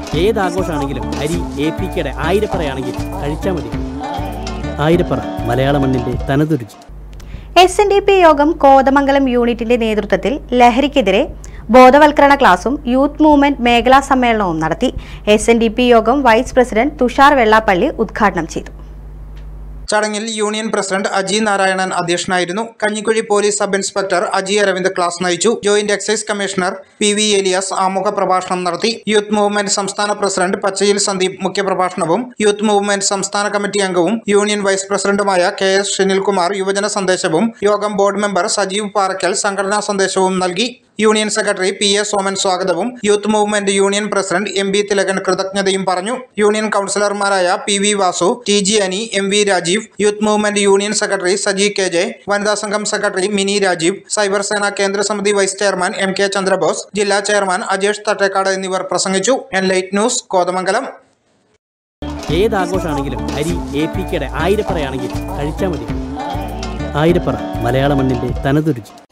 ഏത് ആഘോഷമാണെങ്കിലും അരി A P കെയുടെ ആയിരപ്പറയാണെങ്കിൽ കഴിച്ചാൽ മതി ആയിരപ്പറ മലയാള മണ്ണിൻ്റെ തനതുരുചി എസ് എൻ ഡി പി യോഗം കോതമംഗലം യൂണിറ്റിന്റെ നേതൃത്വത്തിൽ ലഹരിക്കെതിരെ ബോധവൽക്കരണ ക്ലാസും യൂത്ത് മൂവ്മെന്റ് മേഖലാ സമ്മേളനവും നടത്തി എസ് എൻ ഡി പി യോഗം വൈസ് പ്രസിഡന്റ് തുഷാർ വെള്ളാപ്പള്ളി ഉദ്ഘാടനം ചെയ്തു ചടങ്ങിൽ യൂണിയൻ പ്രസിഡന്റ് അജി നാരായണൻ അധ്യക്ഷനായിരുന്നു Kanjikuzhi police sub inspector Aji Aravind class നയിച്ചു joint excise commissioner P V Elias ആമുഖ പ്രഭാഷണം നടത്തി യൂത്ത് മൂവ്മെന്റ് സംസ്ഥാന പ്രസിഡന്റ് പച്ചയിൽ സന്ദീപ് മുഖ്യപ്രഭാഷണവും യൂത്ത് മൂവ്മെന്റ് സംസ്ഥാന കമ്മിറ്റി അംഗവും യൂണിയൻ വൈസ് പ്രസിഡന്റുമായ കെ എസ് ഷിനിൽകുമാർ യുവജന സന്ദേശവും യോഗം ബോർഡ് മെമ്പർ സജീവ് പാറക്കൽ സംഘടനാ സന്ദേശവും നൽകി union secretary P A Soman സ്വാഗതവും youth movement union president M B Thilakan കൃതജ്ഞതയും പറഞ്ഞു യൂണിയൻ കൗൺസിലർമാരായ P V Vasu T G Ani M V Rajeev youth movement union secretary Saji K J വനിതാ സംഘം സെക്രട്ടറി മിനി രാജീവ് സൈബർ സേന കേന്ദ്ര സമിതി vice chairman M K Chandrabose ജില്ലാ ചെയർമാൻ അജേഷ് തട്ടേക്കാട് എന്നിവർ പ്രസംഗിച്ചു എൻ ലൈറ്റ് ന്യൂസ് കോതമംഗലം ഏത് ആഘോഷമാണെങ്കിലും അരി എ പി കെയുടെ ആയിരപ്പറയാണെങ്കിൽ കഴിച്ചാൽ മതി ആയിരപ്പറ മലയാള മണ്ണിൻ്റെ തനതുരുചി